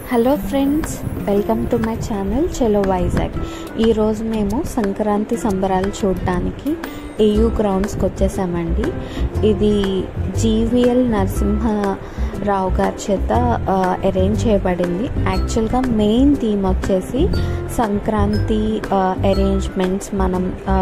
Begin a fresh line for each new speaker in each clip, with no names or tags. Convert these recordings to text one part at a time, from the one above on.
hello friends welcome to my channel చలో వైజాగ్ ఈరోజు మేము సంక్రాంతి సంబరాలు చూడడానికి ఏయూ గ్రౌండ్స్కి వచ్చేసామండి ఇది జీవీఎల్ నరసింహారావు గారి చేత అరేంజ్ చేయబడింది యాక్చువల్గా మెయిన్ థీమ్ వచ్చేసి సంక్రాంతి అరేంజ్మెంట్స్ మనం ఆ,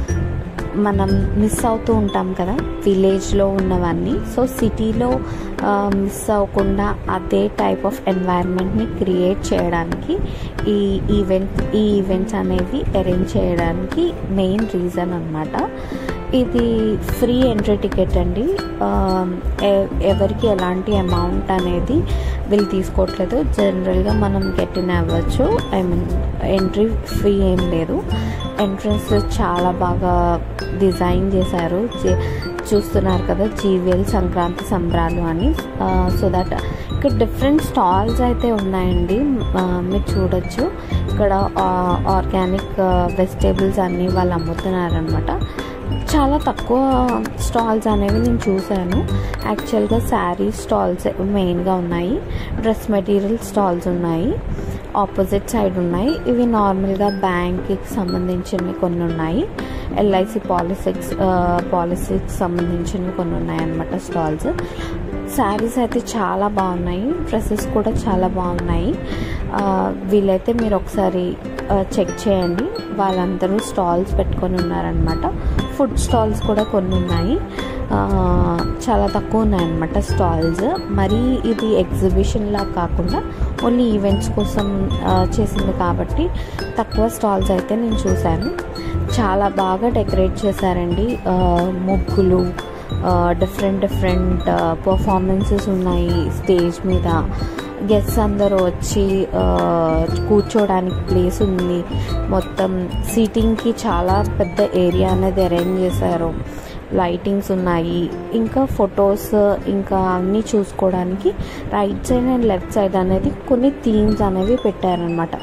మనం మిస్ అవుతూ ఉంటాం కదా విలేజ్లో ఉన్నవన్నీ సో సిటీలో మిస్ అవ్వకుండా అదే టైప్ ఆఫ్ ఎన్వైరన్మెంట్ని క్రియేట్ చేయడానికి ఈ ఈవెంట్ ఈ ఈవెంట్స్ అనేవి అరేంజ్ చేయడానికి మెయిన్ రీజన్ అనమాట ఇది ఫ్రీ ఎంట్రీ టికెట్ అండి ఆ, ఎ- ఎవరికి ఎలాంటి అమౌంట్ అనేది వీళ్ళు తీసుకోవట్లేదు జనరల్గా మనం గెట్టిన అవ్వచ్చు ఐ మీన్ ఎంట్రీ ఫీ ఏం లేదు ఎంట్రన్స్ చాలా బాగా డిజైన్ చేశారు జే- చూస్తున్నారు కదా జీవీఎల్ సంక్రాంతి సంబరాలు అని సో దట్ ఇక్కడ డిఫరెంట్ స్టాల్స్ అయితే ఉన్నాయండి ఆ, మీరు చూడొచ్చు ఇక్కడ ఆర్గానిక్ వెజిటేబుల్స్ అన్నీ వాళ్ళు అమ్ముతున్నారనమాట చాలా తక్కువ స్టాల్స్ అనేవి నేను చూశాను యాక్చువల్గా శారీ స్టాల్స్ మెయిన్గా ఉన్నాయి డ్రెస్ మెటీరియల్ స్టాల్స్ ఉన్నాయి ఆపోజిట్ సైడ్ ఉన్నాయి ఇవి నార్మల్గా బ్యాంక్కి సంబంధించినవి కొన్ని ఉన్నాయి ఎల్ఐసి పాలసీస్ పాలసీకి సంబంధించినవి కొన్ని ఉన్నాయి అన్నమాట స్టాల్స్ శారీస్ అయితే చాలా బాగున్నాయి డ్రెస్సెస్ కూడా చాలా బాగున్నాయి ఆ, వీలైతే మీరు ఒకసారి చెక్ చేయండి వాళ్ళందరూ స్టాల్స్ పెట్టుకొని ఉన్నారనమాట ఫుడ్ స్టాల్స్ కూడా కొన్ని ఉన్నాయి ఆ, చాలా తక్కువ ఉన్నాయన్నమాట స్టాల్స్ మరి ఇది ఎగ్జిబిషన్ లా కాకుండా ఓన్లీ ఈవెంట్స్ కోసం ఆ, చేసింది కాబట్టి తక్కువ స్టాల్స్ అయితే నేను చూశాను చాలా బాగా డెకరేట్ చేశారండి ఆ, ముగ్గులు డిఫరెంట్ డిఫరెంట్ పర్ఫార్మెన్సెస్ ఉన్నాయి స్టేజ్ మీద గెస్ట్స్ అందరూ వచ్చి ఆ, కూర్చోడానికి ప్లేస్ ఉంది మొత్తం సీటింగ్కి చాలా పెద్ద ఏరియా అనేది అరేంజ్ చేశారు లైటింగ్స్ ఉన్నాయి ఇంకా ఫొటోస్ ఇంకా అన్నీ చూసుకోవడానికి right side and left side అనేది కొన్ని థీమ్స్ అనేవి పెట్టారనమాట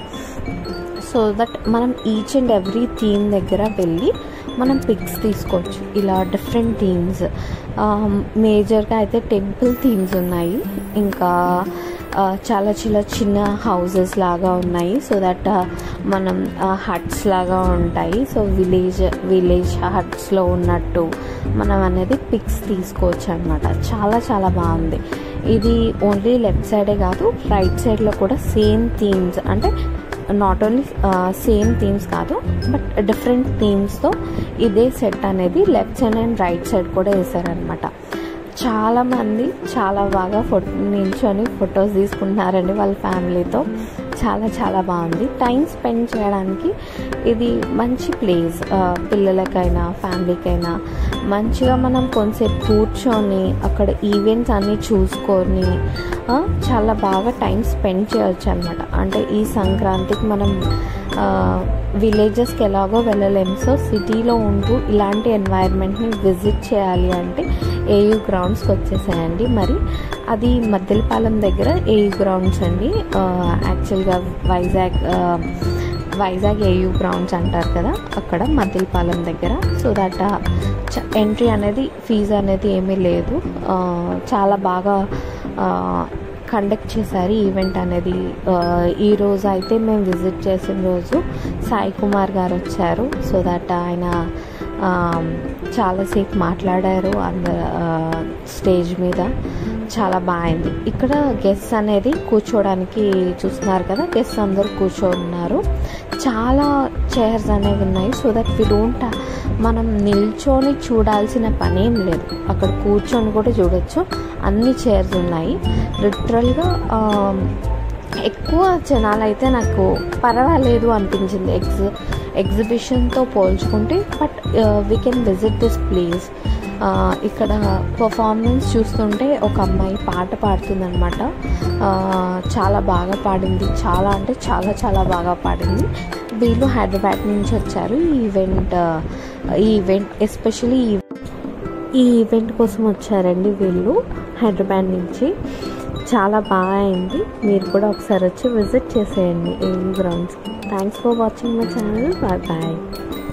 సో దట్ మనం ఈచ్ అండ్ ఎవ్రీ థీమ్ దగ్గర వెళ్ళి మనం పిక్స్ తీసుకోవచ్చు ఇలా డిఫరెంట్ థీమ్స్ మేజర్గా అయితే టెంపుల్ థీమ్స్ ఉన్నాయి ఇంకా ఆ, చాలా చిన్న చిన్న హౌసెస్ లాగా ఉన్నాయి సో దట్ మనం హట్స్ లాగా ఉంటాయి సో విలేజ్ విలేజ్ హట్స్లో ఉన్నట్టు మనం అనేది పిక్స్ తీసుకోవచ్చు అనమాట చాలా చాలా బాగుంది ఇది ఓన్లీ లెఫ్ట్ సైడే కాదు రైట్ సైడ్లో కూడా సేమ్ థీమ్స్ అంటే నాట్ ఓన్లీ సేమ్ థీమ్స్ కాదు బట్ డిఫరెంట్ థీమ్స్తో ఇదే సెట్ అనేది left side and right side కూడా వేసారనమాట చాలామంది చాలా బాగా ఫోటో నిల్చొని ఫొటోస్ తీసుకుంటున్నారండి వాళ్ళ ఫ్యామిలీతో చాలా చాలా బాగుంది టైం స్పెండ్ చేయడానికి ఇది మంచి ప్లేస్ పిల్లలకైనా ఫ్యామిలీకైనా మంచిగా మనం కొంచెంసేపు కూర్చొని అక్కడ ఈవెంట్స్ అన్నీ చూసుకొని ఆ, చాలా బాగా టైం స్పెండ్ చేయొచ్చు అనమాట అంటే ఈ సంక్రాంతికి మనం విలేజెస్కి ఎలాగో వెళ్ళలేము సో సిటీలో ఉంటూ ఇలాంటి ఎన్వైర్న్మెంట్ని విజిట్ చేయాలి అంటే ఏయూ గ్రౌండ్స్కి వచ్చేసాయండి మరి అది మద్దెలపాలెం దగ్గర ఏయూ గ్రౌండ్స్ అండి యాక్చువల్గా వైజాగ్ ఆ, వైజాగ్ ఏయూ గ్రౌండ్స్ అంటారు కదా అక్కడ మద్దెలపాలెం దగ్గర సో దట్ ఎంట్రీ అనేది ఫీజు అనేది ఏమీ లేదు ఆ, చాలా బాగా కండక్ట్ చేశారు ఈవెంట్ అనేది ఆ, ఈ రోజు అయితే మేము విజిట్ చేసిన రోజు సాయి కుమార్ గారు వచ్చారు సో దట్ ఆయన ఆ, చాలాసేపు మాట్లాడారు అంద స్టేజ్ మీద చాలా బాగుంది ఇక్కడ గెస్ట్ అనేది కూర్చోడానికి చూస్తున్నారు కదా గెస్ట్ అందరూ కూర్చోన్నారు చాలా చైర్స్ అనేవి ఉన్నాయి సో దట్ వి డోంట్ మనం నిల్చొని చూడాల్సిన పనేం లేదు అక్కడ కూర్చొని కూడా చూడొచ్చు అన్ని చైర్స్ ఉన్నాయి లిటరల్గా ఎక్కువ జనాలు అయితే నాకు పర్వాలేదు అనిపించింది ఎగ్జ్ ఎగ్జిబిషన్తో పోల్చుకుంటే but we can visit this place ఇక్కడ పర్ఫార్మెన్స్ చూస్తుంటే ఒక అమ్మాయి పాట పాడుతుందనమాట చాలా బాగా పాడింది చాలా అంటే చాలా చాలా బాగా పాడింది వీళ్ళు హైదరాబాద్ నుంచి వచ్చారు ఈ ఈవెంట్ ఈ ఈవెంట్ ఎస్పెషలీ ఈ ఈవెంట్ కోసం వచ్చారండి వీళ్ళు హైదరాబాద్ నుంచి చాలా బాగా అయింది మీరు కూడా ఒకసారి వచ్చి విజిట్ చేసేయండి ఏం గ్రౌండ్స్కి thanks for watching my channel bye bye